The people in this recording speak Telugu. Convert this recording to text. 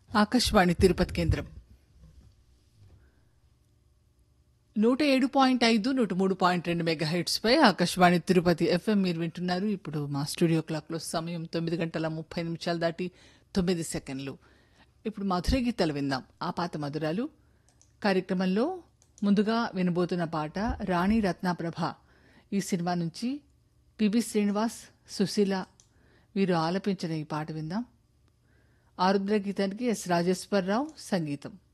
ఆకాశవాణి తిరుపతి కేంద్రం నూట ఏడు పాయింట్ ఐదు నూట మూడు పాయింట్ రెండు మెగా హెడ్స్ పై ఆకాశవాణి తిరుపతి ఎఫ్ఎం మీరు వింటున్నారు ఇప్పుడు మా స్టూడియో క్లాక్లో సమయం తొమ్మిది గంటల ముప్పై నిమిషాలు దాటి తొమ్మిది సెకండ్లు ఇప్పుడు మధుర గీతాలు విందాం ఆ పాత మధురాలు కార్యక్రమంలో ముందుగా వినబోతున్న పాట రాణి రత్నాప్రభ ఈ సినిమా నుంచి పిబి శ్రీనివాస్ సుశీల వీరు ఆలపించిన ఈ పాట విందాం ఆరుద్ర గీతానికి ఎస్ రాజేశ్వరరావు సంగీతం